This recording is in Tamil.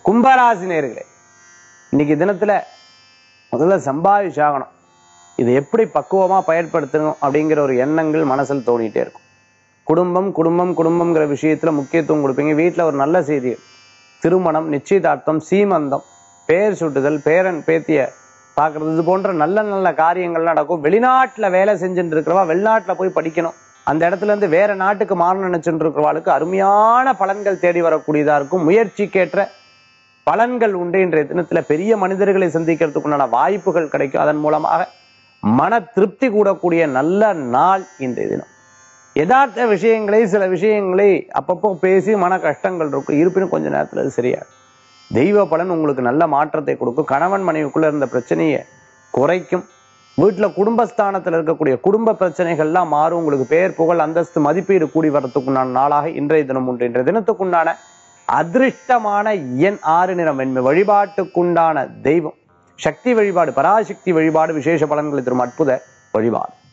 கும்பராசி நேர்களே இன்னைக்கு தினத்துல முதல்ல சம்பாதிச்சாகணும் இது எப்படி பக்குவமா பயன்படுத்தணும் அப்படிங்கிற ஒரு எண்ணங்கள் மனசில் தோணிட்டே இருக்கும் குடும்பம் குடும்பம் குடும்பம்ங்கிற விஷயத்துல முக்கியத்துவம் கொடுப்பீங்க வீட்டில் ஒரு நல்ல செய்தி திருமணம் நிச்சயதார்த்தம் சீமந்தம் பேர் சுட்டுதல் பேரன் பேத்திய பார்க்கறது இது போன்ற நல்ல நல்ல காரியங்கள் நடக்கும் வெளிநாட்டுல வேலை செஞ்சுட்டு இருக்கிறவா வெளிநாட்டுல போய் படிக்கணும் அந்த இடத்துல இருந்து வேற நாட்டுக்கு மாற நினைச்சுட்டு இருக்கிறவாளுக்கு அருமையான பலன்கள் தேடி வரக்கூடியதா இருக்கும் முயற்சிக்கேற்ற பலன்கள் உண்டு இன்றைய தினத்துல பெரிய மனிதர்களை சந்திக்கிறதுக்குண்டான வாய்ப்புகள் கிடைக்கும் அதன் மூலமாக மன திருப்தி கூடக்கூடிய நல்ல நாள் இன்றைய தினம் யதார்த்த விஷயங்களை சில விஷயங்களை அப்பப்போ பேசி மன கஷ்டங்கள் இருக்கும் இருப்பினும் கொஞ்ச நேரத்துல அது சரியாகும் தெய்வ பலன் உங்களுக்கு நல்ல மாற்றத்தை கொடுக்கும் கணவன் மனைவிக்குள்ள இருந்த பிரச்சனையை குறைக்கும் வீட்டுல குடும்பஸ்தானத்துல இருக்கக்கூடிய குடும்ப பிரச்சனைகள்லாம் மாறும் உங்களுக்கு பேர் புகழ் அந்தஸ்து மதிப்பீடு கூடி வரத்துக்குண்டான நாளாக இன்றைய தினம் உண்டு இன்றைய தினத்துக்குண்டான அதிர்ஷ்டமான எண் ஆறு நிறம் வெண்மை வழிபாட்டுக்குண்டான தெய்வம் சக்தி வழிபாடு பராசக்தி வழிபாடு விசேஷ பலன்களை தரும் அற்புத வழிபாடு